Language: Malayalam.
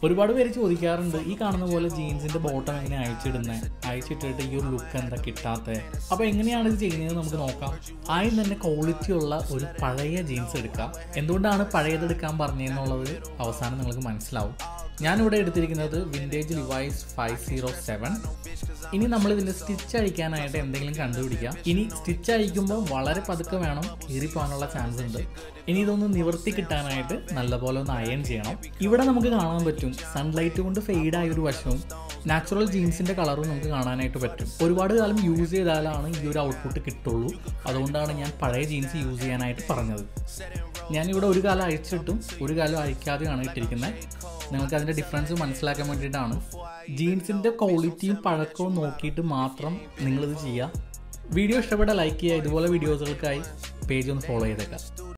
ഒരുപാട് പേര് ചോദിക്കാറുണ്ട് ഈ കാണുന്ന പോലെ ജീൻസിന്റെ ബോട്ടം എങ്ങനെ അയച്ചിടുന്നത് അയച്ചിട്ടിട്ട് ഈ ഒരു ലുക്ക് എന്താ കിട്ടാത്തത് അപ്പോൾ എങ്ങനെയാണ് ഇത് ചെയ്യുന്നത് നമുക്ക് നോക്കാം ആദ്യം തന്നെ ക്വാളിറ്റി ഉള്ള ഒരു പഴയ ജീൻസ് എടുക്കാം എന്തുകൊണ്ടാണ് പഴയതെടുക്കാൻ പറഞ്ഞതെന്നുള്ളത് അവസാനം നിങ്ങൾക്ക് മനസ്സിലാവും ഞാനിവിടെ എടുത്തിരിക്കുന്നത് vintage Levi's five zero seven ഇനി നമ്മൾ ഇതിൻ്റെ സ്റ്റിച്ച് അഴിക്കാനായിട്ട് എന്തെങ്കിലും കണ്ടുപിടിക്കാം ഇനി സ്റ്റിച്ച് അഴിക്കുമ്പോൾ വളരെ പതുക്കെ വേണം കീറിപ്പോകാനുള്ള ചാൻസ് ഉണ്ട് ഇനി ഇതൊന്ന് നിവർത്തി കിട്ടാനായിട്ട് നല്ലപോലെ ഒന്ന് അയൺ ചെയ്യണം ഇവിടെ നമുക്ക് കാണാൻ പറ്റും സൺലൈറ്റ് കൊണ്ട് ഫെയ്ഡ് ആയ ഒരു വശവും നാച്ചുറൽ ജീൻസിന്റെ കളറും നമുക്ക് കാണാനായിട്ട് പറ്റും ഒരുപാട് കാലം യൂസ് ചെയ്താലാണ് ഈ ഒരു ഔട്ട്പുട്ട് കിട്ടുള്ളൂ അതുകൊണ്ടാണ് ഞാൻ പഴയ ജീൻസ് യൂസ് ചെയ്യാനായിട്ട് പറഞ്ഞത് ഞാനിവിടെ ഒരു കാലം അയച്ചിട്ടും ഒരു കാലം അയക്കാതെയാണ് ഇട്ടിരിക്കുന്നത് നിങ്ങൾക്ക് അതിൻ്റെ ഡിഫറൻസ് മനസ്സിലാക്കാൻ വേണ്ടിയിട്ടാണ് ജീൻസിൻ്റെ ക്വാളിറ്റിയും പഴക്കവും നോക്കിയിട്ട് മാത്രം നിങ്ങളിത് ചെയ്യുക വീഡിയോ ഇഷ്ടപ്പെട്ട ലൈക്ക് ചെയ്യുക ഇതുപോലെ വീഡിയോസുകൾക്കായി പേജ് ഒന്ന് ഫോളോ ചെയ്തേക്കാം